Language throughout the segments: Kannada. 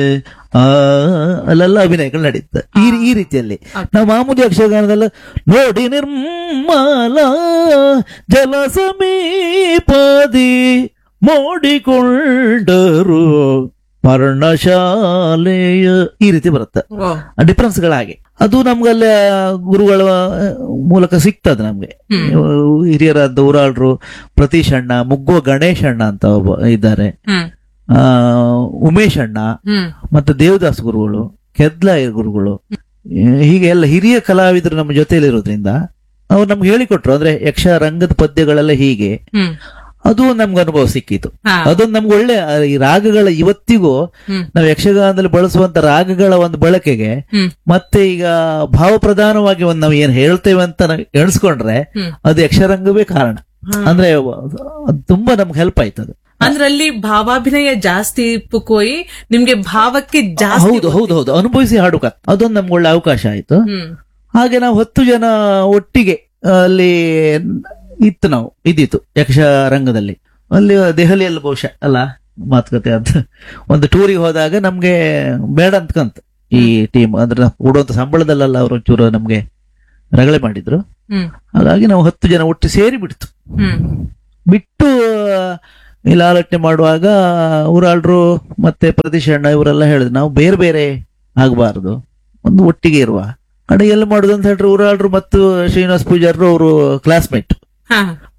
ಆ ಅಲ್ಲೆಲ್ಲ ಅಭಿನಯಗಳು ನಡೀತದೆ ಈ ಈ ರೀತಿಯಲ್ಲಿ ನಾವು ಮಾಮೂಲಿ ಯಕ್ಷಗಾನದಲ್ಲ ನೋಡಿ ನಿರ್ಮಲ ಜಲ ಸಮೀಪದಿ ಮೋಡಿಕೊಂಡರು ಪರ್ಣಶಾಲೆಯ ಈ ರೀತಿ ಬರುತ್ತೆ ಓ ಡಿಫ್ರೆನ್ಸ್ಗಳ ಹಾಗೆ ಅದು ನಮ್ಗಲ್ಲ ಗುರುಗಳ ಮೂಲಕ ಸಿಗ್ತದೆ ನಮ್ಗೆ ಹಿರಿಯರಾದ ಊರಾಳ್ರು ಪ್ರತೀಶ್ ಅಣ್ಣ ಮುಗ್ಗುವ ಗಣೇಶ್ ಅಣ್ಣ ಅಂತ ಒಬ್ಬ ಇದ್ದಾರೆ ಹ್ಮ್ ಆ ಉಮೇಶ್ ಅಣ್ಣ ಹ್ಮ್ ಮತ್ತೆ ದೇವದಾಸ್ ಗುರುಗಳು ಕೆದ್ಲಾಯ ಗುರುಗಳು ಹೀಗೆ ಎಲ್ಲ ಹಿರಿಯ ಕಲಾವಿದರು ನಮ್ಮ ಜೊತೆಯಲ್ಲಿರೋದ್ರಿಂದ ಅವ್ರು ನಮ್ಗೆ ಹೇಳಿಕೊಟ್ರು ಅಂದ್ರೆ ಯಕ್ಷ ರಂಗದ ಪದ್ಯಗಳೆಲ್ಲ ಹೀಗೆ ಹ್ಮ್ ಅದು ನಮ್ಗೆ ಅನುಭವ ಸಿಕ್ಕಿತು ಹಾ. ಅದೊಂದು ನಮ್ಗೆ ಒಳ್ಳೆ ಆ, ಈ ರಾಗಗಳ ಇವತ್ತಿಗೂ ಹ್ಮ್ ನಾವು ಯಕ್ಷಗಾನದಲ್ಲಿ ಬಳಸುವಂತ ರಾಗಗಳ ಒಂದು ಬಳಕೆಗೆ ಹ್ಮ್ ಮತ್ತೆ ಈಗ ಭಾವಪ್ರಧಾನವಾಗಿ ಒಂದು ನಾವು ಏನ್ ಹೇಳ್ತೇವೆ ಅಂತ ನಾವು ಎಣಿಸ್ಕೊಂಡ್ರೆ ಹ್ಮ್ ಅದು ಯಕ್ಷರಂಗವೇ ಕಾರಣ ಅಂದ್ರೆ ಅದು ತುಂಬಾ ನಮ್ಗೆ ಹೆಲ್ಪ್ ಆಯ್ತದೆ ಅಂದ್ರೆ ಅಲ್ಲಿ ಭಾವಾಭಿನಯ ಜಾಸ್ತಿ ಪುಕೋಯಿ ನಿಮ್ಗೆ ಭಾವಕ್ಕೆ ಜಾಸ್ತಿ ಹೌದು ಹೌದು ಹೌದು ಅನುಭವಿಸಿ ಹಾಡುಕ ಅದೊಂದು ನಮ್ಗೆ ಒಳ್ಳೆ ಅವಕಾಶ ಆಯ್ತು ಹ್ಮ್ ಹಾಗೆ ನಾವು ಹತ್ತು ಜನ ಒಟ್ಟಿಗೆ ಅಲ್ಲಿ ಇತ್ತು ನಾವು ಇದ್ದಿತ್ತು ಯಕ್ಷ ರಂಗದಲ್ಲಿ ಅಲ್ಲಿ ದೆಹಲಿಯಲ್ಲಿ ಬಹುಶಃ ಅಲ್ಲ ಮಾತುಕತೆ ಅಂತ ಒಂದು ಟೂರಿಗೆ ಹೋದಾಗ ನಮ್ಗೆ ಬೇಡ ಅಂತಕಂತ ಈ ಟೀಮ್ ಅಂದ್ರೆ ಕೊಡುವಂತ ಸಂಬಳದಲ್ಲೆಲ್ಲ ಅವರು ಒಂಚೂರು ನಮ್ಗೆ ರಗಳೆ ಮಾಡಿದ್ರು ಹ್ಮ್ ಹಾಗಾಗಿ ನಾವು ಹತ್ತು ಜನ ಒಟ್ಟು ಸೇರಿ ಬಿಡ್ತು ಹ್ಮ್ ಬಿಟ್ಟು ಇಲ್ಲಿ ಆಲೋಚನೆ ಮಾಡುವಾಗ ಊರಾಳ್ರು ಮತ್ತೆ ಪ್ರತೀಶ್ ಅಣ್ಣ ಇವರೆಲ್ಲ ಹೇಳಿದ್ರು ನಾವು ಬೇರೆ ಬೇರೆ ಆಗಬಾರದು ಒಂದು ಒಟ್ಟಿಗೆ ಇರುವ ಕಡೆ ಎಲ್ಲಿ ಮಾಡುದು ಅಂತ ಹೇಳಿದ್ರೆ ಊರಾಳ್ರು ಮತ್ತು ಶ್ರೀನಿವಾಸ್ ಪೂಜಾರರು ಅವರು ಕ್ಲಾಸ್ಮೇಟ್ ಹಾ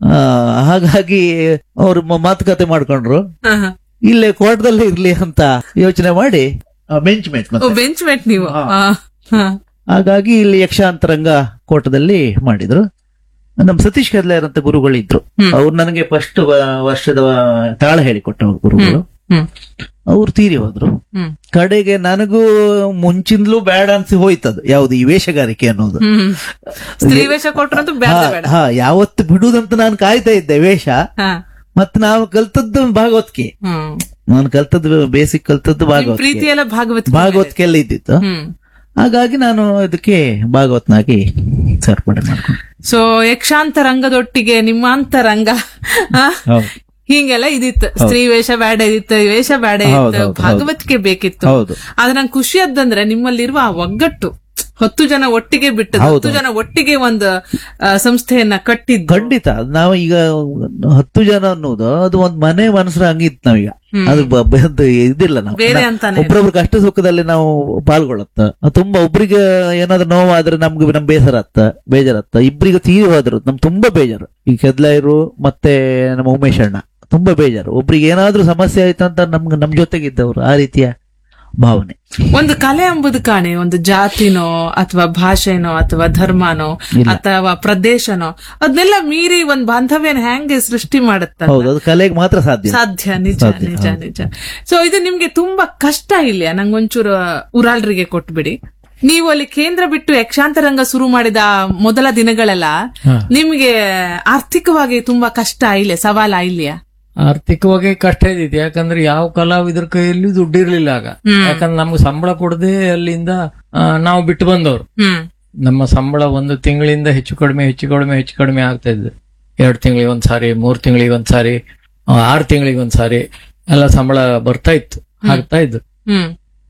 ಹಾಗಾಗಿ ಅವರು ಮಾತುಕತೆ ಮಾಡ್ಕೊಂಡ್ರು ಹಾ, ಹಾ. ಇಲ್ಲೇ ಕೋಟದಲ್ಲೇ ಇರ್ಲಿ ಅಂತ ಯೋಚನೆ ಮಾಡಿ bench mate O bench mate ನೀವು ಹಾ. ಆ, ಹಾ. ಹಾಗಾಗಿ ಇಲ್ಲಿ ಯಕ್ಷಾಂತರಂಗ ಕೋಟದಲ್ಲಿ ಮಾಡಿದ್ರು ನಮ್ಮ ಸತೀಶ್ ಕೆದ್ಲಾಯರ್ ಅಂತ ಗುರುಗಳಿದ್ರು ಹ್ಮ್. ಅವ್ರು ನನಗೆ ಫಸ್ಟ್ ವರ್ಷದ ತಾಳ ಹೇಳಿಕೊಟ್ಟ ಗುರುಗಳು ಹ್ಮ್ ಅವ್ರು ತೀರಿ ಹೋದ್ರು ಹ್ಮ್ ಕಡೆಗೆ ನನಗೂ ಮುಂಚಿಂದಲೂ ಬೇಡ ಅನ್ಸಿ ಹೋಯ್ತದು ಯಾವ್ದು ಈ ವೇಷಗಾರಿಕೆ ಅನ್ನೋದು ಹ್ಮ್ ಸ್ತ್ರೀ ವೇಷ ಕೊಟ್ರಂತೂ ಬೇಡ ಹಾ, ಬೇಡ ಹಾ ಯಾವತ್ತು ಬಿಡುದಂತ ನಾನು ಕಾಯ್ತಾ ಇದ್ದೆ ವೇಷ ಹಾ ಮತ್ತೆ ನಾವು ಕಲ್ತದ್ದು ಭಾಗವತ್ಗೆ ಹ್ಮ್ ನಾನು ಕಲ್ತದ್ದು ಬೇಸಿಕ್ ಕಲ್ತದ್ದು ನಿಮ್ ಭಾಗವತ್ಗೆ ಪ್ರೀತಿ ಎಲ್ಲ ಭಾಗವತ್ ಭಾಗವತ್ಗೆಲ್ಲ ಇದ್ದಿತ್ತು ಹ್ಮ್ ಹಾಗಾಗಿ ನಾನು ಇದಕ್ಕೆ ಭಾಗವತ್ನಾಗಿ ಸೇರ್ಪಡೆ ಮಾಡ್ಕೊಂಡು ಸೊ ಯಕ್ಷಾಂತ ರಂಗದೊಟ್ಟಿಗೆ ನಿಮ್ಮಾಂತರಂಗ ಆ, ಹೌದು ಹಿಂಗೆಲ್ಲ ಇದಿತ್ತು ಸ್ತ್ರೀ ವೇಷ ಬೇಡ ಇದಿತ್ತು ಈ ವೇಷ ಬೇಡ ಹೌದು, ಇತ್ತು ಹೌದು, ಭಾಗವತಿಕೆ ಬೇಕಿತ್ತು ಹೌದು ಆದ್ರೆ ನಂಗೆ ಖುಷಿ ಆದಂದ್ರೆ ನಿಮ್ಮಲ್ಲಿರುವ ಆ ಒಗ್ಗಟ್ಟು ಹತ್ತು ಜನ ಒಟ್ಟಿಗೆ ಬಿಟ್ಟು ಹೌದು. ಹತ್ತು ಜನ ಒಟ್ಟಿಗೆ ಒಂದು ಆ, ಸಂಸ್ಥೆಯನ್ನ ಕಟ್ಟಿದ್ದು ಖಂಡಿತ ನಾವು ಈಗ ಹತ್ತು ಜನ ಅನ್ನೋದು ಅದು ಒಂದ್ ಮನೆ ಮನಸ್ಸರ ಹಂಗಿತ್ತು ನಾವೀಗ ಹ್ಮ್. ಅದು ಬ- ಬ- ಅದು ಇದಿಲ್ಲ ನಾವು ಬೇರೆ ನಾ- ಅಂತಾನೆ ಇಲ್ಲ. ಒಬ್ರೊಬ್ರ ಕಷ್ಟ ಸುಖದಲ್ಲಿ ನಾವು ಪಾಲ್ಗೊಳ್ಳತ್ತ ತುಂಬಾ ಒಬ್ರಿಗೆ ಏನಾದ್ರು ನೋವಾದ್ರೆ ನಮ್ಗೆ ನಮ್ ಬೇಸರ ಆತ್ತ ಬೇಜಾರತ್ತ ಇಬ್ರಿಗೆ ತೀರಿ ಹೋದ್ರು ನಮ್ ತುಂಬಾ ಬೇಜಾರು ಈ ಕೆದ್ಲಾಯರು ಮತ್ತೆ ನಮ್ಮ ಉಮೇಶ್ ಅಣ್ಣ ತುಂಬಾ ಬೇಜಾರು ಒಬ್ರಿಗೆ ಏನಾದ್ರೂ ಸಮಸ್ಯೆ ಆಯ್ತು ಅಂತ ನಮ್ಗೆ ನಮ್ ಜೊತೆಗಿದ್ದವ್ರು ಆ ರೀತಿಯ ಭಾವನೆ ಒಂದು ಕಲೆ ಎಂಬುದು ಕಾಣೆ ಒಂದು ಜಾತಿನೋ ಅಥವಾ ಭಾಷೆನೋ ಅಥವಾ ಧರ್ಮನೋ ಇಲ್ಲ. ಅಥವಾ ಪ್ರದೇಶನೋ ಅದನ್ನೆಲ್ಲ ಮೀರಿ ಒಂದ್ ಬಾಂಧವ್ಯನ ಹೆಂಗೆ ಸೃಷ್ಟಿ ಮಾಡುತ್ತ ಹೌದು ಅದು ಕಲೆಗೆ ಮಾತ್ರ ಸಾಧ್ಯ ಸಾಧ್ಯ ನಿಜ ಸಾಧ್ಯ, ನಿಜ ಹೌದು. ನಿಜ ಸೊ ಇದು ನಿಮ್ಗೆ ತುಂಬಾ ಕಷ್ಟ ಇಲ್ಲ ನಂಗೊಂಚೂರು ಉರಾಳ್ರಿಗೆ ಕೊಟ್ಬಿಡಿ ನೀವು ಅಲ್ಲಿ ಕೇಂದ್ರ ಬಿಟ್ಟು ಯಕ್ಷಾಂತರಂಗ ಶುರು ಮಾಡಿದ ಆ ಮೊದಲ ದಿನಗಳೆಲ್ಲ ಹಾ. ನಿಮ್ಗೆ ಆರ್ಥಿಕವಾಗಿ ತುಂಬಾ ಕಷ್ಟ ಇಲ್ಲ ಸವಾಲ ಇಲ್ಲಿಯಾ ಆರ್ಥಿಕವಾಗಿ ಕಷ್ಟ ಇದ್ದಿತ್ತು ಯಾಕಂದ್ರೆ ಯಾವ ಕಲಾವಿದರ ಕೈಯಲ್ಲಿ ದುಡ್ಡು ಇರ್ಲಿಲ್ಲ ಆಗ ಹ್ಮ್. ಯಾಕಂದ್ರೆ ನಮ್ಗೆ ಸಂಬಳ ಕೊಡದೆ ಅಲ್ಲಿಂದ ಆ, ನಾವು ಬಿಟ್ಟು ಬಂದವರು ಹ್ಮ್ ನಮ್ಮ ಸಂಬಳ ಒಂದು ತಿಂಗಳಿಂದ ಹೆಚ್ಚು ಕಡಿಮೆ ಹೆಚ್ಚು ಕಡಿಮೆ ಹೆಚ್ಚು ಕಡಿಮೆ ಆಗ್ತಾ ಇದ್ದು ಎರಡು ತಿಂಗಳಿಗೆ ಒಂದ್ಸಾರಿ ಮೂರ್ ತಿಂಗಳಿಗೆ ಒಂದ್ಸಾರಿ ಆ, ಆರು ತಿಂಗಳಿಗೆ ಒಂದ್ಸಾರಿ ಎಲ್ಲ ಸಂಬಳ ಬರ್ತಾ ಇತ್ತು ಆಗ್ತಾ ಇದ್ದು ಹ್ಮ್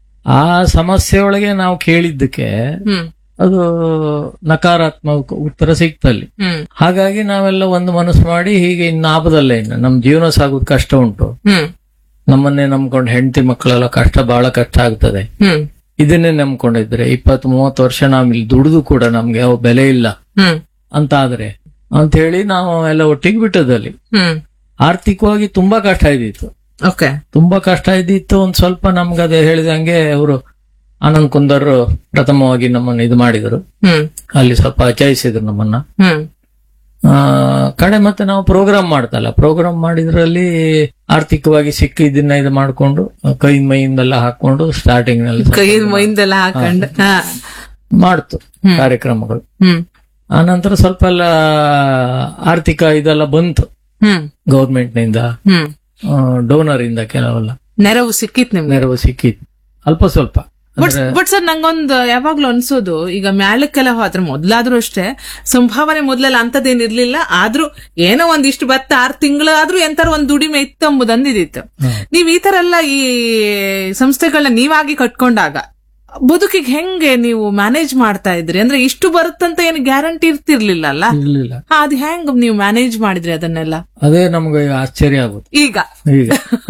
ಆ ಸಮಸ್ಯೆ ಒಳಗೆ ನಾವು ಕೇಳಿದ್ದಕ್ಕೆ ಹ್ಮ್ ಅದು ನಕಾರಾತ್ಮಕ ಉತ್ತರ ಸಿಕ್ತಲ್ಲಿ ಹ್ಮ್ ಹಾಗಾಗಿ ನಾವೆಲ್ಲ ಒಂದು ಮನಸ್ಸು ಮಾಡಿ ಹೀಗೆ ಇನ್ನು ಆಪದಲ್ಲೇ ಇನ್ನು ನಮ್ ಜೀವನ ಸಾಗೋದು ಕಷ್ಟ ಉಂಟು ಹ್ಮ್ ನಮ್ಮನ್ನೇ ನಂಬ್ಕೊಂಡು ಹೆಂಡತಿ ಮಕ್ಕಳೆಲ್ಲ ಕಷ್ಟ ಬಹಳ ಕಷ್ಟ ಆಗ್ತದೆ ಹ್ಮ್ ಇದನ್ನೇ ನಂಬ್ಕೊಂಡಿದ್ರೆ ಇಪ್ಪತ್ ಮೂವತ್ತು ವರ್ಷ ನಾವ್ ಇಲ್ಲಿ ದುಡಿದು ಕೂಡ ನಮ್ಗೆ ಯಾವ ಬೆಲೆ ಇಲ್ಲ ಹ್ಮ್ ಅಂತ ಆದ್ರೆ ಅಂತ ಹೇಳಿ ನಾವು ಎಲ್ಲ ಒಟ್ಟಿಗೆ ಬಿಟ್ಟದಲ್ಲಿ ಹ್ಮ್ ಆರ್ಥಿಕವಾಗಿ ತುಂಬಾ ಕಷ್ಟ ಇದ್ದಿತ್ತು ಓಕೆ ತುಂಬಾ ಕಷ್ಟ ಇದ್ದಿತ್ತು ಒಂದ್ ಸ್ವಲ್ಪ ನಮ್ಗೆ ಅದೇ ಹೇಳಿದಂಗೆ ಅವರು ಆನಂದ್ ಕುಂದರ್ ಪ್ರಥಮವಾಗಿ ನಮ್ಮನ್ನ ಇದು ಮಾಡಿದ್ರು ಹ್ಮ್ ಅಲ್ಲಿ ಸ್ವಲ್ಪ ಅಚಾಯಿಸಿದ್ರು ನಮ್ಮನ್ನ ಹ್ಮ್ ಆ, ಕಡೆ ಮತ್ತೆ ನಾವು ಪ್ರೋಗ್ರಾಮ್ ಮಾಡ್ತಲ್ಲ ಪ್ರೋಗ್ರಾಮ್ ಮಾಡಿದ್ರಲ್ಲಿ ಆರ್ಥಿಕವಾಗಿ ಸಿಕ್ಕಿದ್ದನ್ನ ಇದು ಮಾಡ್ಕೊಂಡು ಕೈ ಮೈಯಿಂದೆಲ್ಲ ಹಾಕೊಂಡು ಸ್ಟಾರ್ಟಿಂಗ್ ನಲ್ಲಿ ಸ್ವಲ್ಪ ಕೈ ಮೈಂದೆಲ್ಲ ಹಾಕೊಂಡು ಹಾ ಮಾಡ್ತು ಹ್ಮ್. ಕಾರ್ಯಕ್ರಮಗಳು ಹ್ಮ್ ಆ ನಂತರ ಸ್ವಲ್ಪ ಎಲ್ಲ ಆರ್ಥಿಕ ಇದೆಲ್ಲ ಬಂತು ಹ್ಮ್ ಗೌರ್ಮೆಂಟ್ ನಿಂದ ಹ್ಮ್ ಡೋನರ್ ಇಂದ ಕೆಲವೆಲ್ಲ ನೆರವು ಸಿಕ್ಕಿತ್ ನಿಮ್ಗೆ ನೆರವು ಸಿಕ್ಕಿತ್ತು ಅಲ್ಪ ಸ್ವಲ್ಪ ಬಟ್ ಬಟ್ ಸರ್ ನಂಗೊಂದು ಯಾವಾಗ್ಲೂ ಅನ್ಸೋದು ಈಗ ಮ್ಯಾಳಕ್ಕೆಲ್ಲ ಹೋದ್ರೆ ಮೊದ್ಲಾದ್ರೂ ಅಷ್ಟೇ ಸಂಭಾವನೆ ಮೊದ್ಲೆಲ್ಲ ಅಂತದೇನ್ ಇರ್ಲಿಲ್ಲ ಆದ್ರೂ ಏನೋ ಒಂದಿಷ್ಟು ಭತ್ತ ಆರ್ ತಿಂಗಳಾದ್ರೂ ಎಂತಾರ ಒಂದ್ ದುಡಿಮೆ ಇತ್ತು ಎಂಬುದು ಅಂದಿದಿತ್ತು ನೀವ್ ಈ ತರ ಎಲ್ಲ ಈ ಸಂಸ್ಥೆಗಳನ್ನ ನೀವಾಗಿ ಕಟ್ಕೊಂಡಾಗ ಬದುಕಿಗೆ ಹೆಂಗೆ ನೀವು ಮ್ಯಾನೇಜ್ ಮಾಡ್ತಾ ಇದ್ರಿ ಅಂದ್ರೆ ಇಷ್ಟು ಬರುತ್ತಂತ ಏನು ಗ್ಯಾರಂಟಿ ಇರ್ತಿರ್ಲಿಲ್ಲ ಅಲ್ಲ ಇರ್ಲಿಲ್ಲ ಹಾ, ಅದ್ ಹೆಂಗ್ ನೀವು ಮ್ಯಾನೇಜ್ ಮಾಡಿದ್ರಿ ಅದನ್ನೆಲ್ಲ ಅದೇ ನಮ್ಗೆ ಆಶ್ಚರ್ಯ ಆಗುತ್ತೆ ಈಗ ಈಗ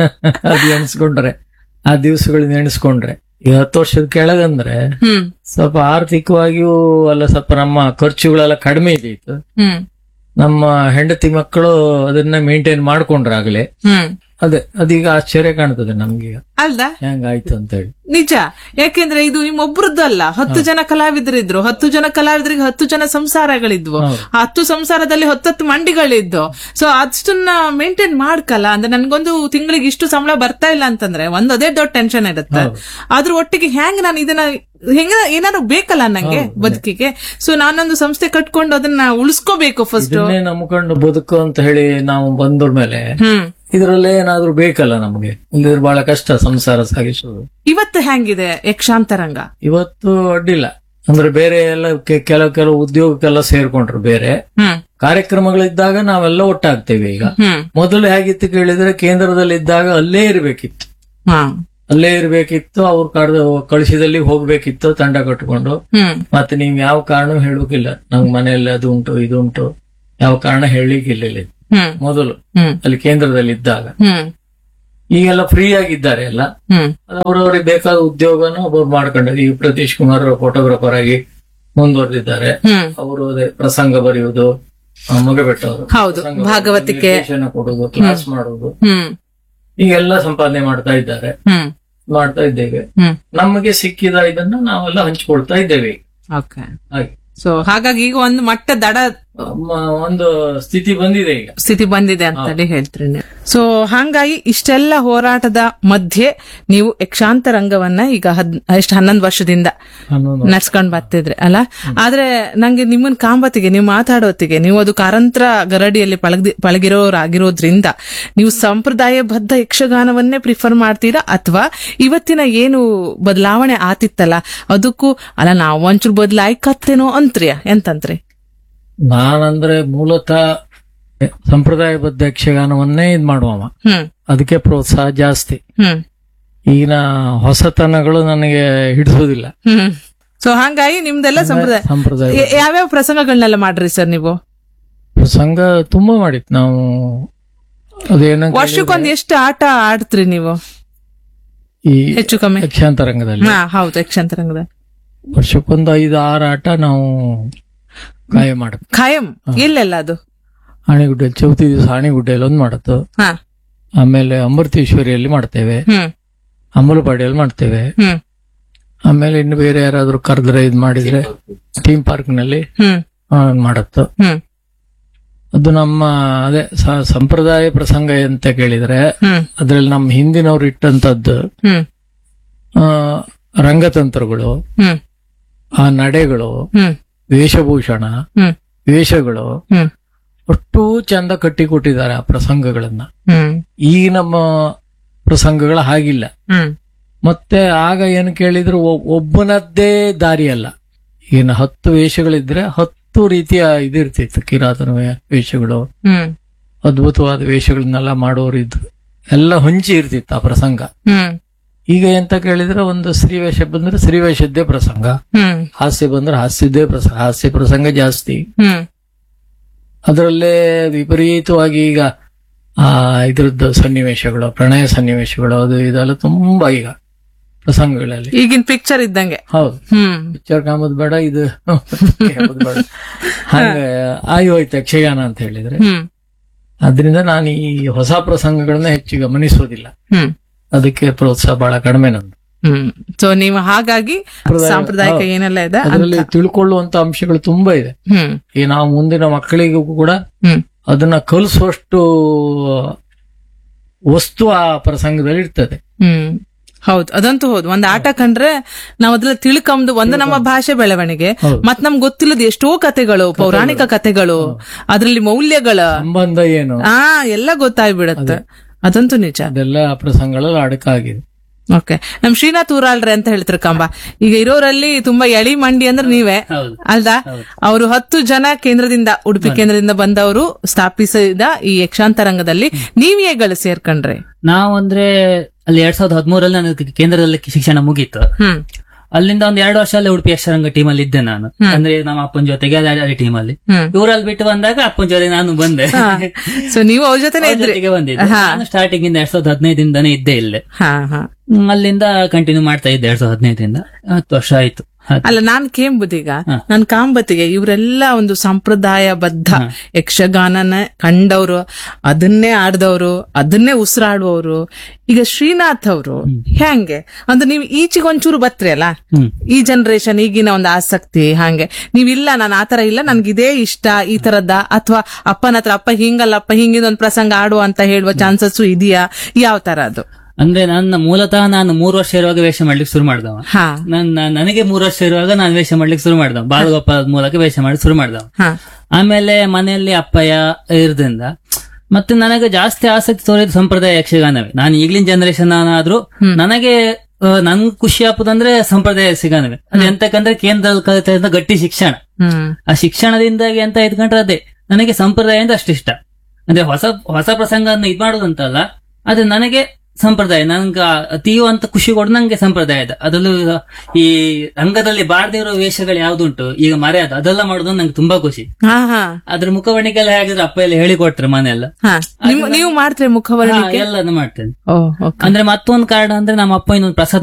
ಅದು ಎಣಿಸ್ಕೊಂಡ್ರೆ ಆ ದಿವಸಗಳನ್ನ ಎಣಿಸ್ಕೊಂಡ್ರೆ ಈಗ ಹತ್ತು ವರ್ಷದ ಕೆಳಗಂದ್ರೆ ಹ್ಮ್ ಸ್ವಲ್ಪ ಆರ್ಥಿಕವಾಗಿಯೂ ಅಲ್ಲ ಸ್ವಲ್ಪ ನಮ್ಮ ಖರ್ಚುಗಳೆಲ್ಲ ಕಡಿಮೆ ಇದೆಯಿತ್ತು ಹ್ಮ್ ನಮ್ಮ ಹೆಂಡತಿ ಮಕ್ಕಳು ಅದನ್ನ ಮೇಂಟೈನ್ ಮಾಡ್ಕೊಂಡ್ರಾಗ್ಲೇ ಹ್ಮ್ ಅದೇ ಅದೀಗ ಆಶ್ಚರ್ಯ ಕಾಣ್ತದೆ ನಮ್ಗೀಗ ಅಲ್ದಾ ಹೆಂಗಾಯ್ತು ಅಂತ ಹೇಳಿ ನಿಜ ಯಾಕೆಂದ್ರೆ ಇದು ನಿಮ್ಮೊಬ್ರದ್ದು ಅಲ್ಲ ಹತ್ತು ಜನ ಕಲಾವಿದರಿದ್ರು ಹತ್ತು ಜನ ಕಲಾವಿದರಿಗೆ ಹತ್ತು ಜನ ಸಂಸಾರಗಳಿದ್ವು ಹೌದು. ಆ ಹತ್ತು ಸಂಸಾರದಲ್ಲಿ ಹತ್ತತ್ತು ಮಂಡಿಗಳಿದ್ದು ಸೊ ಅಷ್ಟನ್ನ ಮೇಂಟೈನ್ ಮಾಡ್ಕಲ್ಲ ಅಂದ್ರೆ ನನ್ಗೊಂದು ತಿಂಗಳಿಗೆ ಇಷ್ಟು ಸಂಬಳ ಬರ್ತಾ ಇಲ್ಲ ಅಂತಂದ್ರೆ ಒಂದ್ ಅದೇ ದೊಡ್ಡ ಟೆನ್ಷನ್ ಇರುತ್ತೆ ಅದ್ರ ಒಟ್ಟಿಗೆ ಹೆಂಗ್ ನಾನು ಇದನ್ನ ಹೆಂಗ ಏನಾದ್ರು ಬೇಕಲ್ಲ ನಂಗೆ ಬದುಕಿಗೆ ಸೊ ನಾನೊಂದು ಸಂಸ್ಥೆ ಕಟ್ಕೊಂಡು ಅದನ್ನ ಉಳಿಸ್ಕೋಬೇಕು ಫಸ್ಟ್ ಇದನ್ನೇ ನಂಬ್ಕೊಂಡು ಬದುಕು ಅಂತ ಹೇಳಿ ನಾವು ಬಂದ ಮೇಲೆ ಹ್ಮ್ ಇದ್ರಲ್ಲೇ ಏನಾದ್ರೂ ಬೇಕಲ್ಲ ನಮ್ಗೆ ಇಲ್ಲಿದ್ರೆ ಬಹಳ ಕಷ್ಟ ಸಂಸಾರ ಸಾಗಿಸೋದು ಇವತ್ತು ಹೆಂಗಿದೆ ಯಕ್ಷಾಂತರಂಗ ಇವತ್ತು ಅಡ್ಡಿಲ್ಲ ಅಂದ್ರೆ ಬೇರೆ ಎಲ್ಲ ಕೆ- ಕೆಲವು ಕೆಲವು ಉದ್ಯೋಗಕ್ಕೆಲ್ಲ ಸೇರ್ಕೊಂಡ್ರು ಬೇರೆ ಹ್ಮ್ ಕಾರ್ಯಕ್ರಮಗಳಿದ್ದಾಗ ನಾವೆಲ್ಲ ಒಟ್ಟಾಗ್ತೇವೆ ಈಗ ಹ್ಮ್ ಮೊದಲು ಹೇಗಿತ್ತು ಕೇಳಿದ್ರೆ ಕೇಂದ್ರದಲ್ಲಿ ಇದ್ದಾಗ ಅಲ್ಲೇ ಇರ್ಬೇಕಿತ್ತು ಹಾ ಅಲ್ಲೇ ಇರ್ಬೇಕಿತ್ತು ಅವ್ರು ಕಡ್ದು ಕಳಿಸಿದಲ್ಲಿ ಹೋಗ್ಬೇಕಿತ್ತು ತಂಡ ಕಟ್ಕೊಂಡು ಹ್ಮ್ ಮತ್ತೆ ನೀವ್ ಯಾವ ಕಾರಣ ಹೇಳ್ಬೇಕಿಲ್ಲ ನಮ್ ಮನೆಯಲ್ಲಿ ಅದು ಉಂಟು ಇದು ಉಂಟು ಯಾವ ಕಾರಣ ಹೇಳಲಿಕ್ಕಿಲ್ಲ ಇಲ್ಲಿ ಹ್ಮ್ ಮೊದಲು ಹ್ಮ್ ಅಲ್ಲಿ ಕೇಂದ್ರದಲ್ಲಿ ಇದ್ದಾಗ ಹ್ಮ್ ಈಗೆಲ್ಲ ಫ್ರೀ ಆಗಿದ್ದಾರೆ ಎಲ್ಲ ಹ್ಮ್ ಅವ್ರವ್ರಿಗೆ ಬೇಕಾದ ಉದ್ಯೋಗನ ಒಬ್ಬರು ಮಾಡ್ಕೊಂಡಿದ್ದಾರೆ ಈಗ ಪ್ರತೀಶ್ ಕುಮಾರ್ ಫೋಟೋಗ್ರಾಫರ್ ಆಗಿ ಮುಂದುವರೆದಿದ್ದಾರೆ ಹ್ಮ್ ಅವರು ಅದೇ ಪ್ರಸಂಗ ಬರೆಯುವುದು ಆ, ಮುಗಬೆಟ್ಟವರು ಹೌದು ಪ್ರಸಂಗ ಭಾಗವತಿಕೆ ನಿರ್ದೇಶನ ಕೊಡುವುದು ಕ್ಲಾಸ್ ಮಾಡುವುದು ಹ್ಮ್ ಈಗೆಲ್ಲ ಸಂಪಾದನೆ ಮಾಡ್ತಾ ಇದ್ದಾರೆ ಹ್ಮ್ ಮಾಡ್ತಾ ಇದ್ದೇವೆ ಹ್ಮ್ ನಮಗೆ ಸಿಕ್ಕಿದ ಇದನ್ನ ನಾವೆಲ್ಲ ಹಂಚಿಕೊಳ್ತಾ ಇದ್ದೇವೆ ಓಕೆ ಹಾಗೆ ಸೊ ಹಾಗಾಗಿ ಈಗ ಒಂದು ಮಟ್ಟ ದಡ ಮ- ಒಂದು ಸ್ಥಿತಿ ಬಂದಿದೆ ಈಗ ಸ್ಥಿತಿ ಬಂದಿದೆ ಅಂತ ಹೇಳಿ ಹೇಳ್ತೀರಿ ನೀವು ಸೊ ಹಾಗಾಗಿ ಇಷ್ಟೆಲ್ಲ ಹೋರಾಟದ ಮಧ್ಯೆ ನೀವು ಯಕ್ಷಾಂತ ರಂಗವನ್ನ ಈಗ ಹದ್ ಎಷ್ಟು ಹನ್ನೊಂದು ವರ್ಷದಿಂದ ಅನ್ನೋದು ನಡ್ಸ್ಕೊಂಡ್ ಬರ್ತಿದ್ರಿ ಅಲ್ಲ ಆದ್ರೆ ನಂಗೆ ನಿಮ್ಮನ್ ಕಾಂಬತ್ತಿಗೆ ನೀವು ಮಾತಾಡೋತ್ತಿಗೆ ನೀವು ಅದು ಕಾರಂತರ ಗರಡಿಯಲ್ಲಿ ಪಳಗಿ ಪಳಗಿರೋರಾಗಿರೋದ್ರಿಂದ ನೀವು ಸಂಪ್ರದಾಯಬದ್ಧ ಯಕ್ಷಗಾನವನ್ನೇ ಪ್ರಿಫರ್ ಮಾಡ್ತೀರಾ ಅಥವಾ ಇವತ್ತಿನ ಏನು ಬದಲಾವಣೆ ಆತಿತ್ತಲ್ಲ ಅದಕ್ಕೂ ಅಲ್ಲ ನಾವು ಒಂಚೂರು ಬದಲಾಯ್ಕತ್ತೇನೋ ಅಂತ್ರಿಯ ಎಂತಂತ್ರಿ ನಾನಂದ್ರೆ ಮೂಲತಃ ಸಂಪ್ರದಾಯಬದ್ಧ ಯಕ್ಷಗಾನವನ್ನೇ ಇದ್ ಮಾಡುವವ ಹ್ಮ್ ಅದಕ್ಕೆ ಪ್ರೋತ್ಸಾಹ ಜಾಸ್ತಿ ಹ್ಮ್ ಈಗಿನ ಹೊಸತನಗಳು ನನಗೆ ಹಿಡಿಸೋದಿಲ್ಲ ಹ್ಮ್ ಸೊ ಹಂಗಾಗಿ ನಿಮ್ದೆಲ್ಲ ಸಂಪ್ರದಾಯ ಸಂಪ್ರದಾಯ ಯ- ಯಾವ್ಯಾವ ಪ್ರಸಂಗಗಳನ್ನೆಲ್ಲ ಮಾಡ್ರಿ ಸರ್ ನೀವು ಪ್ರಸಂಗ ತುಂಬಾ ಮಾಡಿತ್ತು ನಾವು ಅದೇನ ವರ್ಷಕ್ಕೊಂದ್ ಎಷ್ಟು ಆಟ ಆಡ್ತ್ರಿ ನೀವು ಈ ಹೆಚ್ಚು ಕಮ್ಮಿ ಯಕ್ಷಾಂತರಂಗದಲ್ಲಿ ಹಾ ಹೌದು ಯಕ್ಷಾಂತರಂಗದ ವರ್ಷಕ್ಕೊಂದು ಐದು ಆರು ಆಟ ನಾವು ಕಾಯ ಮಾಡುತ್ತೆ ಖಾಯಂ ಎಲ್ಲೆಲ್ಲ ಅದು ಆಣೆಗುಡ್ಡೆ ಚೌತಿ ದಿವಸ ಆಣೆಗುಡ್ಡೆಯಲ್ಲಿ ಒಂದು ಮಾಡತ್ತು ಹಾ ಆಮೇಲೆ ಅಮೃತೇಶ್ವರಿಯಲ್ಲಿ ಮಾಡ್ತೇವೆ ಹ್ಮ್ ಅಮಲಪಾಡಿಯಲ್ಲಿ ಮಾಡ್ತೇವೆ ಹ್ಮ್ ಆಮೇಲೆ ಇನ್ನು ಬೇರೆ ಯಾರಾದ್ರೂ ಕರೆದ್ರೆ ಇದ್ ಮಾಡಿದ್ರೆ ಥೀಮ್ ಪಾರ್ಕ್ ನಲ್ಲಿ ಹ್ಮ್ ಆ, ಮಾಡತ್ತು ಹ್ಮ್ ಅದು ನಮ್ಮ ಅದೇ ಸ- ಸಂಪ್ರದಾಯ ಪ್ರಸಂಗ ಅಂತ ಕೇಳಿದ್ರೆ ಹ್ಮ್ ಅದ್ರಲ್ಲಿ ನಮ್ಮ ಹಿಂದಿನವ್ರು ಇಟ್ಟಂತದ್ದು ಹ್ಮ್ ಆ, ರಂಗತಂತ್ರಗಳು ಹ್ಮ್ ಆ ನಡೆಗಳು ಹ್ಮ್ ವೇಷಭೂಷಣ ಹ್ಮ್ ವೇಷಗಳು ಹ್ಮ್ ಅಷ್ಟೂ ಚಂದ ಕಟ್ಟಿ ಕೊಟ್ಟಿದ್ದಾರೆ ಆ ಪ್ರಸಂಗಗಳನ್ನ ಹ್ಮ್ ಈ ನಮ್ಮ ಪ್ರಸಂಗಗಳು ಹಾಗಿಲ್ಲ ಹ್ಮ್ ಮತ್ತೆ ಆಗ ಏನು ಕೇಳಿದ್ರು ಒ- ಒಬ್ಬನದ್ದೇ ದಾರಿ ಅಲ್ಲ ಏನು ಹತ್ತು ವೇಷಗಳಿದ್ರೆ ಹತ್ತು ರೀತಿಯ ಇದಿರ್ತಿತ್ತು ಕಿರಾತನ ವೇ- ವೇಷಗಳು ಹ್ಮ್ ಅದ್ಭುತವಾದ ವೇಷಗಳನ್ನೆಲ್ಲ ಮಾಡೋರು ಇದ್ರು ಎಲ್ಲ ಹೊಂಚಿ ಇರ್ತಿತ್ತು ಆ ಪ್ರಸಂಗ ಹ್ಮ್ ಈಗ ಎಂತ ಕೇಳಿದ್ರೆ ಒಂದು ಸ್ತ್ರೀವೇಷ ಬಂದ್ರೆ ಸ್ತ್ರೀವೇಷದ್ದೇ ಪ್ರಸಂಗ ಹ್ಮ್ ಹಾಸ್ಯ ಬಂದ್ರೆ ಹಾಸ್ಯದ್ದೇ ಪ್ರಸಂಗ ಹಾಸ್ಯ ಪ್ರಸಂಗ ಜಾಸ್ತಿ ಹ್ಮ್ ಅದರಲ್ಲೇ ವಿಪರೀತವಾಗಿ ಈಗ ಆ ಇದ್ರದ್ದು ಸನ್ನಿವೇಶಗಳು ಪ್ರಣಯ ಸನ್ನಿವೇಶಗಳು ಅದು ಇದೆಲ್ಲ ತುಂಬಾ ಈಗ ಪ್ರಸಂಗಗಳಲ್ಲಿ ಈಗಿನ ಪಿಕ್ಚರ್ ಇದ್ದಂಗೆ ಹೌದು ಹ್ಮ್ ಪಿಕ್ಚರ್ ಕಾಮದ್ ಬೇಡ ಇದು ಕಾಮದ್ ಬೇಡ ಹಾಗೆ ಆಗಿ ಹೋಯ್ತು ಯಕ್ಷಗಾನ ಅಂತ ಹೇಳಿದ್ರೆ ಹ್ಮ್ ಅದರಿಂದ ನಾನು ಈ ಹೊಸ ಪ್ರಸಂಗಗಳನ್ನ ಹೆಚ್ಚು ಗಮನಿಸೋದಿಲ್ಲ ಹ್ಮ್ ಅದಕ್ಕೆ ಪ್ರೋತ್ಸಾಹ ಬಹಳ ಕಡಿಮೆ ನಂದು ಹ್ಮ್ ಸೊ ನೀವು ಹಾಗಾಗಿ ಸಾಂಪ್ರದಾಯಿಕ ಹೌದು. ಏನೆಲ್ಲ ಇದೆ ಅದರಲ್ಲಿ ಅಂತ. ತಿಳ್ಕೊಳ್ಳುವಂತ ಅಂಶಗಳು ತುಂಬಾ ಇದೆ ಹ್ಮ್ ಈ ನಾವು ಮುಂದಿನ ಮಕ್ಕಳಿಗೂ ಕೂಡ ಹ್ಮ್ ಅದನ್ನ ಕಲಿಸುವಷ್ಟು ವಸ್ತು ಆ ಪ್ರಸಂಗದಲ್ಲಿ ಇರ್ತದೆ ಹ್ಮ್ ಹೌದು ಅದಂತೂ ಹೌದು ಒಂದ್ ಆಟ ಕಂಡ್ರೆ ನಾವ್ ಅದ್ರಲ್ಲಿ ತಿಳ್ಕೊಂಬುದು ಒಂದು ನಮ್ಮ ಭಾಷೆ ಬೆಳವಣಿಗೆ ಹೌದು. ಮತ್ ನಮ್ಗೆ ಗೊತ್ತಿಲ್ಲದ ಎಷ್ಟೋ ಕತೆಗಳು ಪೌರಾಣಿಕ ಕತೆಗಳು ಅದ್ರಲ್ಲಿ ಮೌಲ್ಯಗಳ ಸಂಬಂಧ ಏನು ಆ ಎಲ್ಲ ಗೊತ್ತಾಗ್ಬಿಡತ್ತೆ ಅದಂತೂ ನಿಜ ಅದೆಲ್ಲ ಆ ಪ್ರಸಂಗಗಳಲ್ಲಿ ಅಡಕಾಗಿದೆ ಓಕೆ ನಮ್ ಶ್ರೀನಾಥ್ ಊರಾಳ್ರೆ ಅಂತ ಹೇಳ್ತಾರೆ ಕಂಬ ಈಗ ಇರೋರಲ್ಲಿ ತುಂಬಾ ಎಳಿ ಮಂಡಿ ಅಂದ್ರೆ ನೀವೇ ಹೌದು ಅಲ್ದಾ ಅವರು ಹತ್ತು ಜನ ಕೇಂದ್ರದಿಂದ ಉಡುಪಿ ಕೇಂದ್ರದಿಂದ ಬಂದವರು ಸ್ಥಾಪಿಸಿದ ಈ ಯಕ್ಷಾಂತ ರಂಗದಲ್ಲಿ ನೀವ್ ಹೇಗಳು ಸೇರ್ಕೊಂಡ್ರೆ ನಾವು ಅಂದ್ರೆ ಅಲ್ಲಿ ಎರಡ್ ಸಾವಿರದ ಹದಿಮೂರಲ್ಲಿ ನನಗೆ ಕೇಂದ್ರದಲ್ಲಿ ಶಿಕ್ಷಣ ಮುಗೀತು ಹ್ಮ್ ಅಲ್ಲಿಂದ ಒಂದ್ ಎರಡು ವರ್ಷ ಅಲ್ಲೇ ಉಡುಪಿ ಯಕ್ಷರಂಗ ಟೀಮ್ ಅಲ್ಲಿ ಇದ್ದೆ ನಾನು ಅಂದ್ರೆ ನಮ್ಮ ಅಪ್ಪನ ಜೊತೆಗೆ ಅದೇ ಟೀಮ್ ಅಲ್ಲಿ ಹ್ಮ್ ಊರಲ್ಲಿ ಬಿಟ್ಟು ಬಂದಾಗ ಅಪ್ಪನ ಜೊತೆ ನಾನು ಬಂದೆ ಸೊ ನೀವು ಅವ್ರ ಜೊತೆನೆ ಅವ್ರ ಇದ್ರಿ ಜೊತೆಗೆ ಬಂದಿದ್ದೆ ನಾನು ಸ್ಟಾರ್ಟಿಂಗ್ ಇಂದ ಎರಡ್ ಸಾವಿರದ ಹದಿನೈದಿಂದಾನೇ ಇದ್ದೆ ಇಲ್ಲೇ ಹಾ ಹಾ ಹ್ಮ್, ಅಲ್ಲಿಂದ ಕಂಟಿನ್ಯೂ ಮಾಡ್ತಾ ಇದ್ದೆ ಎರಡ್ ಸಾವಿರದ ಹದಿನೈದರಿಂದ ಹತ್ತು ವರ್ಷ ಆಯ್ತು ಹತ್ತು- ಅಲ್ಲ ನಾನ್ ಕೇಂಬುದೀಗ ನನ್ ಕಾಂಬತ್ತಿಗೆ ಇವರೆಲ್ಲ ಒಂದು ಸಂಪ್ರದಾಯಬದ್ಧ ಯಕ್ಷಗಾನನ ಕಂಡವರು ಅದನ್ನೇ ಆಡ್ದವ್ರು ಅದನ್ನೇ ಉಸಿರಾಡುವವರು ಈಗ ಶ್ರೀನಾಥ್ ಅವರು ಹೆಂಗೆ ಅಂದ್ರೆ ನೀವು ಈಚೆಗೆ ಒಂಚೂರು ಬತ್ರಿ ಅಲ್ಲ ಹ್ಮ್ ಈ ಜನರೇಷನ್ ಈಗಿನ ಒಂದು ಆಸಕ್ತಿ ಹಾಗೆ ನೀವಿಲ್ಲ ನಾನು ಆತರ ಇಲ್ಲ ನನ್ಗಿದೇ ಇಷ್ಟ ಈ ತರದ್ದ ಅಥವಾ ಅಪ್ಪನ ಹತ್ರ ಅಪ್ಪ ಹಿಂಗಲ್ಲ ಅಪ್ಪ ಹಿಂಗಿನ ಒಂದು ಪ್ರಸಂಗ ಆಡುವ ಅಂತ ಹೇಳುವ ಚಾನ್ಸಸ್ ಇದೆಯಾ ಯಾವ ತರ ಅದು ಅಂದ್ರೆ ನನ್ನ ಮೂಲತಃ ನಾನು ಮೂರು ವರ್ಷ ಇರುವಾಗ ವೇಷ ಮಾಡ್ಲಿಕ್ಕೆ ಶುರು ಮಾಡ್ದವ ಹಾ ನನ್ನ ನನಗೆ ಮೂರು ವರ್ಷ ಇರುವಾಗ ನಾನು ವೇಷ ಮಾಡ್ಲಿಕ್ಕೆ ಶುರು ಮಾಡ್ದವ ಬಾಲಗೋಪಾಲದ ಮೂಲಕ ವೇಷ ಮಾಡಿ ಶುರು ಮಾಡ್ದವ ಹಾ ಆಮೇಲೆ ಮನೆಯಲ್ಲಿ ಅಪ್ಪಯ್ಯ ಇರೋದ್ರಿಂದ ಮತ್ತೆ ನನಗೆ ಜಾಸ್ತಿ ಆಸಕ್ತಿ ತೋರಿದ ಸಂಪ್ರದಾಯ ಯಕ್ಷಗಾನವೇ ನಾನು ಈಗ್ಲಿನ ಜನರೇಷನ್ ಆದ್ರೂ ನನಗೆ ಆ, ನನ್ಗೆ ಖುಷಿ ಆಪದಂದ್ರೆ ಸಂಪ್ರದಾಯ ಯಕ್ಷಗಾನವೇ ಅದು ಎಂತಕ್ಕಂದ್ರೆ ಕೇಂದ್ರದಲ್ಲಿ ಕಲಿತಾ ಇದ್ದ ಗಟ್ಟಿ ಶಿಕ್ಷಣ ಹ್ಮ್ ಆ ಶಿಕ್ಷಣದಿಂದಾಗಿ ಎಂತ ಇದ್ಕೊಂಡ್ರೆ ಅದೇ ನನಗೆ ಸಂಪ್ರದಾಯ ಅಂದ್ರೆ ಅಷ್ಟಿಷ್ಟ ಅಂದ್ರೆ ಹೊಸ ಹೊಸ ಪ್ರಸಂಗವನ್ನು ಇದ್ ಮಾಡೋದಂತಲ್ಲ ಆದ್ರೆ ನನಗೆ ಸಂಪ್ರದಾಯ ನನ್ಗೆ ಅತೀವಂತ ಖುಷಿ ಕೊಡ ನಂಗೆ ಸಂಪ್ರದಾಯ ಇದೆ ಅದರಲ್ಲೂ ಈಗ ಈ ರಂಗದಲ್ಲಿ ಬಾರದೇ ಇರೋ ವೇಷಗಳು ಯಾವ್ದುಂಟು ಈಗ ಮರ್ಯಾದ ಅದೆಲ್ಲ ಮಾಡೋದು ನಂಗೆ ತುಂಬಾ ಖುಷಿ ಹಾ ಹಾ ಅದ್ರ ಮುಖವಣಿಗೆಲ್ಲ ಹೇಗಿದ್ರೆ ಅಪ್ಪ ಎಲ್ಲ ಹೇಳಿಕೊಟ್ರೆ ಮನೆಯಲ್ಲ ಹಾ ನಿಮ್- ನೀವು ಮಾಡ್ತೀರಿ ಮುಖವರ್ಣಿಕೆ ಎಲ್ಲಾನು ಮಾಡ್ತೇನೆ ಓ ಓಕೆ ಅಂದ್ರೆ ಮತ್ತೊಂದು ಕಾರಣ ಅಂದ್ರೆ ನಮ್ಮ ಅಪ್ಪ ಇನ್ನೊಂದು ಪ್ರಸಾದ